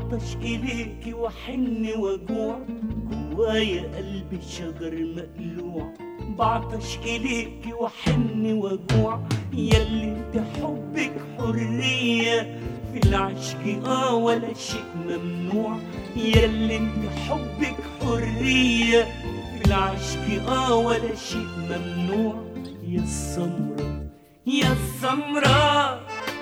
بعطش إليك وحن وجوع جوايا قلبي شجر مقلوع بعطش إليك وحن وجوع ياللي انت حبك حرية في العشق اه ولا شيء ممنوع ياللي انت حبك حرية في العشق اه ولا شيء ممنوع يا السمرة يا السمرة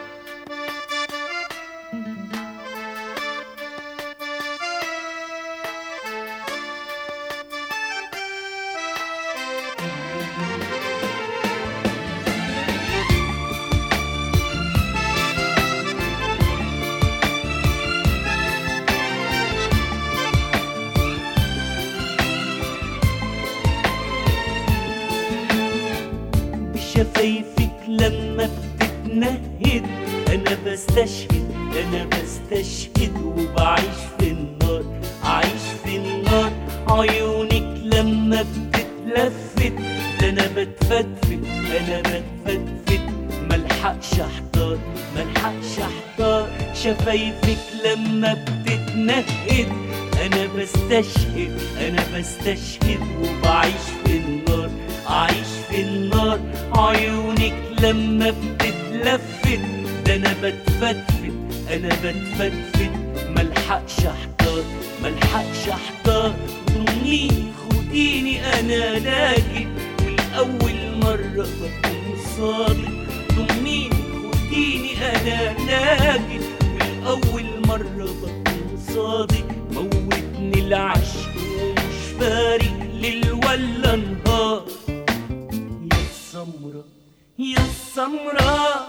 بشفايفك لما بتتنهد انا بستشهد انا بستشهد وبعيش في النار عايش في النار عيونك لما بتتلفت ده انا بتفتفت انا بتفتفت ملحقش احتار ملحقش احتار شفايفك لما بتتنهد انا بستشهد انا بستشهد وبعيش في النار عايش في النار عيونك لما بتتلفت ده انا بتفتفت انا بتفتفت ملحقش احتار ملحقش احتار ضمنيني خديني انا لاجئ والاول مرة بكون صادق ضمنيني خديني انا لاجئ والاول مرة بكون صادق موتني العشق ومش فارق ليل ولا نهار يا السمرة يا السمرة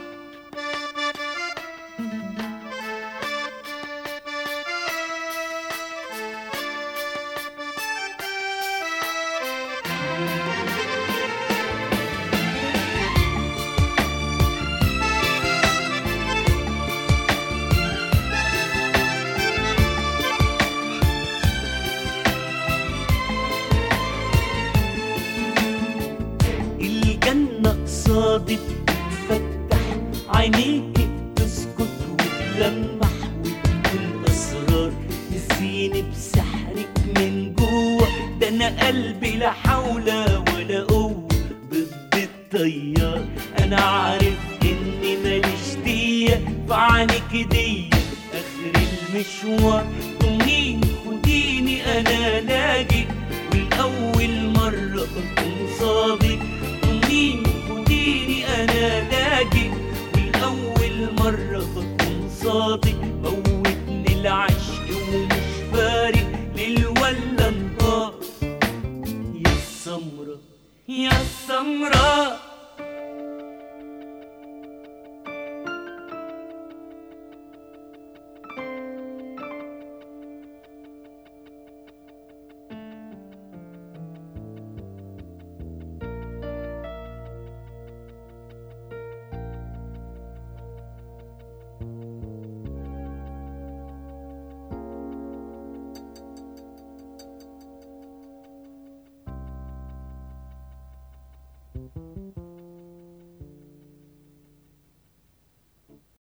الجنة قصادك بتفتح عينيك تسكت وتلمح وتكون أسرار نسيني بسحرك من جوه ده أنا قلبي لا حول ولا قوة ضد التيار أنا عارف إني ماليش دية في عينك دي آخر المشوار